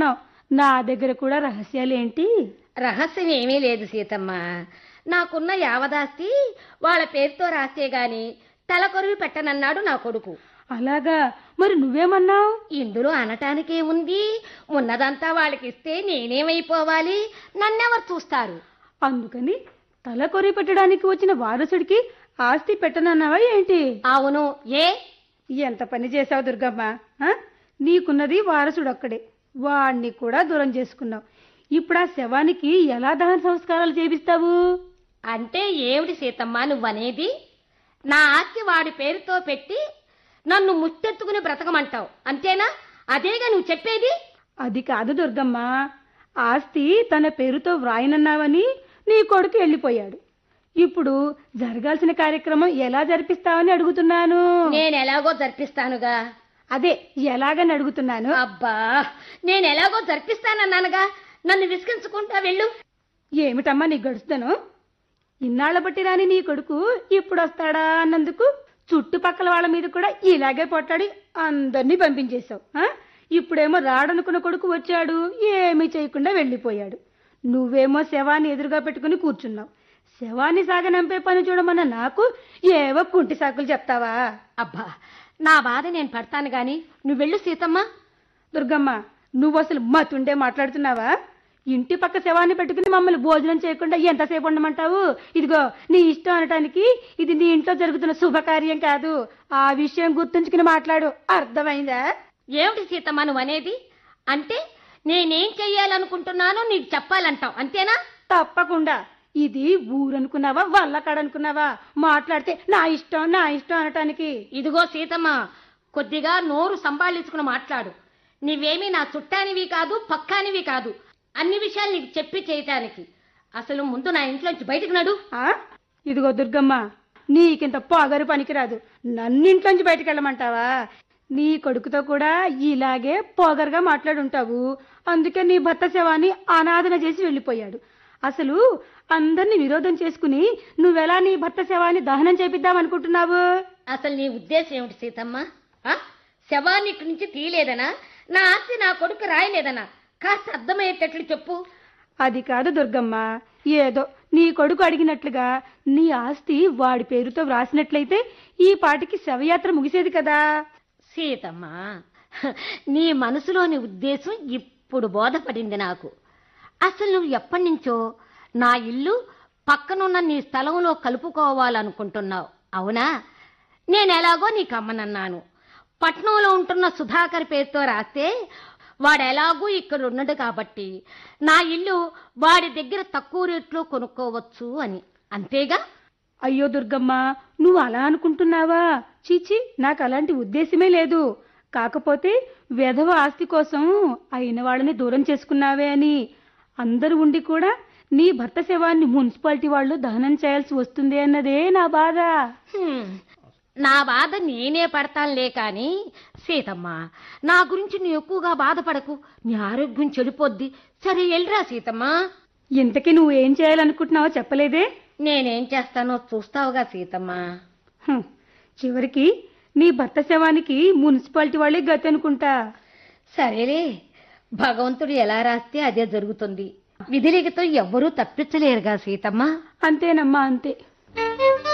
అనుకుంటున్నావు నా దగ్గర కూడా రహస్యాలేంటి రహస్యం ఏమీ లేదు సీతమ్మ నాకున్న యావదాస్తి వాళ్ళ పేరుతో రాస్తే గాని తలకొరివి పెట్టనన్నాడు నా కొడుకు అలాగా మరి నువ్వేమన్నావు ఇందులో అనటానికేముంది ఉన్నదంతా వాళ్ళకిస్తే నేనేమైపోవాలి నన్నెవరు చూస్తారు అందుకని తల కొరి పెట్టడానికి వచ్చిన వారసుడికి ఆస్తి పెట్టనన్నావా ఏంటి అవును ఏ ఎంత పని చేసావు దుర్గమ్మ ఆ? నీకున్నది వారసుడు ఒక్కడే వాణ్ణి కూడా దూరం చేసుకున్నావు ఇప్పుడు ఆ శవానికి ఎలా దహన సంస్కారాలు చేపిస్తావు అంటే ఏమిటి సీతమ్మ నువ్వనేది నా ఆస్తి వాడి పేరుతో పెట్టి నన్ను ముత్తెత్తుకుని బ్రతకమంటావు అంతేనా అదేగా నువ్వు చెప్పేది అది కాదు దుర్గమ్మ ఆస్తి తన పేరుతో వ్రాయనన్నావని నీ కొడుకు వెళ్ళిపోయాడు ఇప్పుడు జరగాల్సిన కార్యక్రమం ఎలా జరిపిస్తావని అడుగుతున్నాను నేను ఎలాగో జరిపిస్తానుగా అదే ఎలాగని అడుగుతున్నాను అబ్బా నేను ఎలాగో జరిపిస్తానన్నానుగా నన్ను విసిగించుకుంటా వెళ్ళు ఏమిటమ్మా నీ గడుస్తాను ఇన్నాళ్ల బట్టి రాని నీ కొడుకు ఇప్పుడు వస్తాడా అన్నందుకు చుట్టుపక్కల వాళ్ళ మీద కూడా ఇలాగే పొట్టాడి అందరినీ పంపించేశావు ఆ? ఇప్పుడేమో రాడనుకున్న కొడుకు వచ్చాడు ఏమీ చేయకుండా వెళ్ళిపోయాడు నువ్వేమో శవాన్ని ఎదురుగా పెట్టుకుని కూర్చున్నావు శవాన్ని సాగనంపే పని చూడమన్న నాకు ఏవో కుంటి సాకులు చెప్తావా అబ్బా నా బాధ నేను పడతాను గాని నువ్వు వెళ్ళు సీతమ్మ దుర్గమ్మ నువ్వు అసలు మతుండే మాట్లాడుతున్నావా ఇంటి పక్క శవాన్ని పెట్టుకుని మమ్మల్ని భోజనం చేయకుండా ఎంతసేపు ఉండమంటావు ఇదిగో నీ ఇష్టం అనటానికి ఇది నీ ఇంట్లో జరుగుతున్న శుభకార్యం కాదు ఆ విషయం గుర్తుంచుకుని మాట్లాడు అర్థమైందా ఏమిటి సీతమ్మ నువ్వు అనేది అంటే నేనేం చెయ్యాలనుకుంటున్నానో నీకు చెప్పాలంటావు అంతేనా తప్పకుండా ఇది ఊరనుకున్నావా వల్లకాడనుకున్నావా మాట్లాడితే నా ఇష్టం నా ఇష్టం అనటానికి ఇదిగో సీతమ్మ కొద్దిగా నోరు సంభాళించుకుని మాట్లాడు నీవేమీ నా చుట్టానివి కాదు పక్కానివి కాదు అన్ని విషయాలు నీకు చెప్పి చేయటానికి అసలు ముందు నా ఇంట్లోంచి బయటకు నడు ఆ ఇదిగో దుర్గమ్మ నీకింత పొగరు పనికిరాదు నన్నింట్లోంచి బయటికి వెళ్ళమంటావా నీ కొడుకుతో కూడా ఇలాగే పొగరుగా మాట్లాడుంటావు అందుకే నీ భర్త శవాన్ని అనాథన చేసి వెళ్ళిపోయాడు అసలు అందరినీ విరోధం చేసుకుని నువ్వెలా నీ భర్త శవాన్ని దహనం చేపిద్దాం అనుకుంటున్నావు అసలు నీ ఉద్దేశం ఏమిటి సీతమ్మ ఆ? శవాన్ని ఇక్కడి నుంచి తీయలేదనా నా ఆస్తి నా కొడుకు రాయలేదనా కాస్త అర్థమయ్యేటట్లు చెప్పు అది కాదు దుర్గమ్మ ఏదో నీ కొడుకు అడిగినట్లుగా నీ ఆస్తి వాడి పేరుతో వ్రాసినట్లయితే ఈ పాటికి శవయాత్ర ముగిసేది కదా సీతమ్మ నీ మనసులోని ఉద్దేశం ఇప్పుడు బోధపడింది నాకు అసలు నువ్వు ఎప్పటి నుంచో నా ఇల్లు పక్కనున్న నీ స్థలంలో కలుపుకోవాలనుకుంటున్నావు అవునా నేను ఎలాగో నీకు అమ్మనన్నాను పట్నంలో ఉంటున్న సుధాకర్ పేరుతో రాస్తే వాడు ఎలాగూ ఇక్కడ ఉన్నాడు కాబట్టి నా ఇల్లు వాడి దగ్గర తక్కువ రేట్లో కొనుక్కోవచ్చు అని అంతేగా అయ్యో దుర్గమ్మ నువ్వు అలా అనుకుంటున్నావా చీచి నాకు అలాంటి ఉద్దేశమే లేదు కాకపోతే వెధవ ఆస్తి కోసం అయిన వాళ్ళని దూరం చేసుకున్నావే అని అందరూ ఉండి కూడా నీ భర్త శవాన్ని మున్సిపాలిటీ వాళ్ళు దహనం చేయాల్సి వస్తుంది అన్నదే నా బాధ హ్మ్. నా బాధ నేనే పడతానులే కాని సీతమ్మ నా గురించి నువ్వు ఎక్కువగా బాధపడకు నీ ఆరోగ్యం చెడిపోద్ది సరే వెళ్ళరా సీతమ్మ ఇంతకీ నువ్వు ఏం చేయాలనుకుంటున్నావో చెప్పలేదే నేనేం చేస్తానో చూస్తావుగా సీతమ్మ హం, చివరికి నీ భర్త శవానికి మున్సిపాలిటీ వాళ్ళే గతి అనుకుంటా సరేలే భగవంతుడు ఎలా రాస్తే అదే జరుగుతుంది విధిలిఖితం ఎవ్వరూ తప్పించలేరుగా సీతమ్మ అంతేనమ్మా అంతే